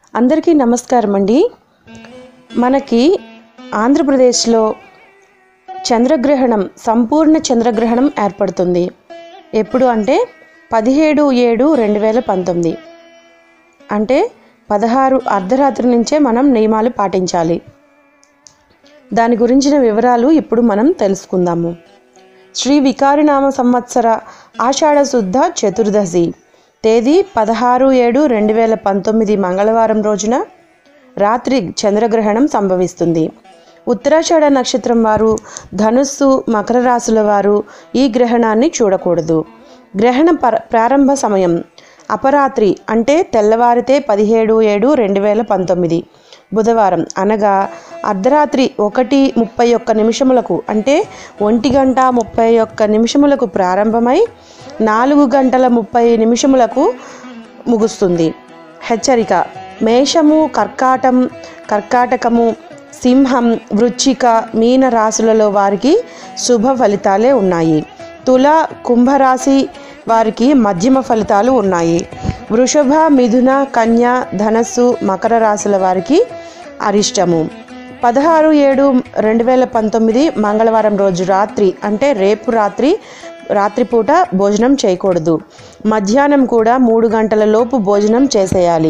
అందరికీ నమస్కారం అండి మనకి ఆంధ్రప్రదేశ్లో చంద్రగ్రహణం సంపూర్ణ చంద్రగ్రహణం ఏర్పడుతుంది ఎప్పుడు అంటే పదిహేడు ఏడు రెండు వేల పంతొమ్మిది అంటే పదహారు అర్ధరాత్రి నుంచే మనం నియమాలు పాటించాలి దాని గురించిన వివరాలు ఇప్పుడు మనం తెలుసుకుందాము శ్రీ వికారినామ సంవత్సర ఆషాఢ శుద్ధ చతుర్దశి తేదీ పదహారు ఏడు రెండు వేల పంతొమ్మిది మంగళవారం రోజున రాత్రి చంద్రగ్రహణం సంభవిస్తుంది ఉత్తరాషాఢ నక్షత్రం వారు ధనుస్సు మకర రాశుల వారు ఈ గ్రహణాన్ని చూడకూడదు గ్రహణ పర ప్రారంభ సమయం అపరాత్రి అంటే తెల్లవారితే పదిహేడు ఏడు రెండు వేల పంతొమ్మిది బుధవారం అనగా అర్ధరాత్రి ఒకటి ముప్పై ఒక్క నిమిషములకు అంటే ఒంటి గంట ముప్పై ఒక్క నిమిషములకు ప్రారంభమై నాలుగు గంటల ముప్పై నిమిషములకు ముగుస్తుంది హెచ్చరిక మేషము కర్కాటం కర్కాటకము సింహం వృచ్చిక మీన రాశులలో వారికి శుభ ఫలితాలే ఉన్నాయి తుల కుంభరాశి వారికి మధ్యమ ఫలితాలు ఉన్నాయి వృషభ మిథున కన్య ధనస్సు మకర రాశుల వారికి అరిష్టము పదహారు ఏడు రెండు వేల పంతొమ్మిది మంగళవారం రోజు రాత్రి అంటే రేపు రాత్రి రాత్రిపూట భోజనం చేయకూడదు మధ్యాహ్నం కూడా మూడు గంటల లోపు భోజనం చేసేయాలి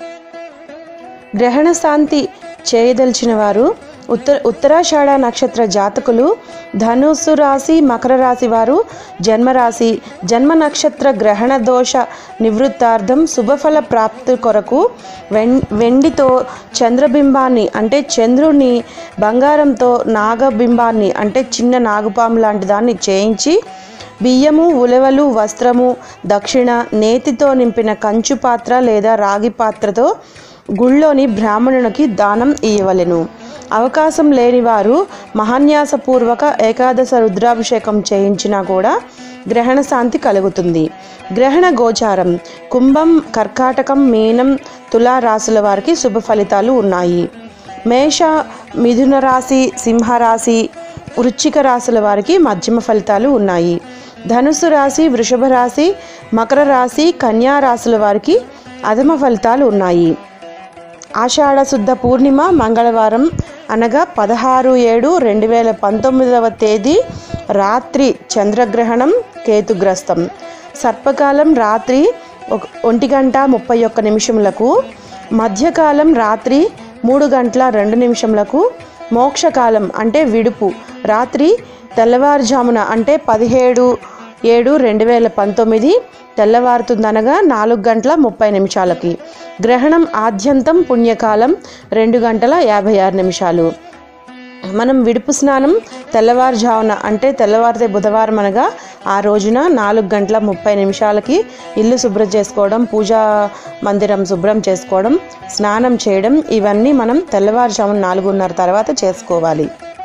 గ్రహణ శాంతి చేయదలిచిన వారు ఉత్తర ఉత్తరాషాఢ నక్షత్ర జాతకులు ధనుస్సు రాశి మకర రాశి వారు జన్మరాశి జన్మ నక్షత్ర గ్రహణ దోష నివృత్తార్థం శుభఫల ప్రాప్తి కొరకు వెం వెండితో చంద్రబింబాన్ని అంటే చంద్రుని బంగారంతో నాగబింబాన్ని అంటే చిన్న నాగుపాము లాంటి దాన్ని చేయించి బియ్యము ఉలవలు వస్త్రము దక్షిణ నేతితో నింపిన కంచు పాత్ర లేదా రాగి పాత్రతో గుళ్ళోని బ్రాహ్మణునికి దానం ఇయ్యవలెను అవకాశం లేని వారు మహాన్యాసపూర్వక ఏకాదశ రుద్రాభిషేకం చేయించినా కూడా గ్రహణ శాంతి కలుగుతుంది గ్రహణ గోచారం కుంభం కర్కాటకం మీనం తులా రాశుల వారికి శుభ ఫలితాలు ఉన్నాయి మేష మిథున రాశి సింహరాశి వృశ్చిక రాశుల వారికి మధ్యమ ఫలితాలు ఉన్నాయి ధనుసు రాశి వృషభ రాశి మకర రాశి కన్యా రాశుల వారికి అధమ ఫలితాలు ఉన్నాయి ఆషాఢ శుద్ధ పూర్ణిమ మంగళవారం అనగా పదహారు ఏడు రెండు వేల పంతొమ్మిదవ తేదీ రాత్రి చంద్రగ్రహణం కేతుగ్రస్తం సర్పకాలం రాత్రి ఒక ఒంటి గంట ముప్పై ఒక్క నిమిషములకు మధ్యకాలం రాత్రి మూడు గంటల రెండు నిమిషములకు మోక్షకాలం అంటే విడుపు రాత్రి తెల్లవారుజామున అంటే పదిహేడు ఏడు రెండు వేల పంతొమ్మిది తెల్లవారుతుందనగా నాలుగు గంటల ముప్పై నిమిషాలకి గ్రహణం ఆద్యంతం పుణ్యకాలం రెండు గంటల యాభై ఆరు నిమిషాలు మనం విడుపు స్నానం తెల్లవారుజామున అంటే తెల్లవారితే బుధవారం అనగా ఆ రోజున నాలుగు గంటల ముప్పై నిమిషాలకి ఇల్లు శుభ్రం చేసుకోవడం పూజా మందిరం శుభ్రం చేసుకోవడం స్నానం చేయడం ఇవన్నీ మనం తెల్లవారుజామున నాలుగున్నర తర్వాత చేసుకోవాలి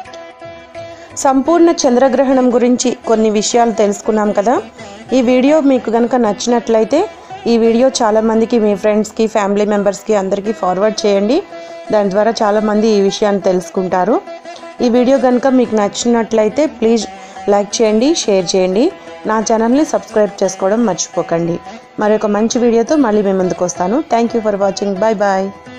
సంపూర్ణ చంద్రగ్రహణం గురించి కొన్ని విషయాలు తెలుసుకున్నాం కదా ఈ వీడియో మీకు కనుక నచ్చినట్లయితే ఈ వీడియో చాలామందికి మీ ఫ్రెండ్స్కి ఫ్యామిలీ మెంబర్స్కి అందరికీ ఫార్వర్డ్ చేయండి దాని ద్వారా చాలామంది ఈ విషయాన్ని తెలుసుకుంటారు ఈ వీడియో కనుక మీకు నచ్చినట్లయితే ప్లీజ్ లైక్ చేయండి షేర్ చేయండి నా ఛానల్ని సబ్స్క్రైబ్ చేసుకోవడం మర్చిపోకండి మరొక మంచి వీడియోతో మళ్ళీ మీ ముందుకు వస్తాను thank you for watching bye bye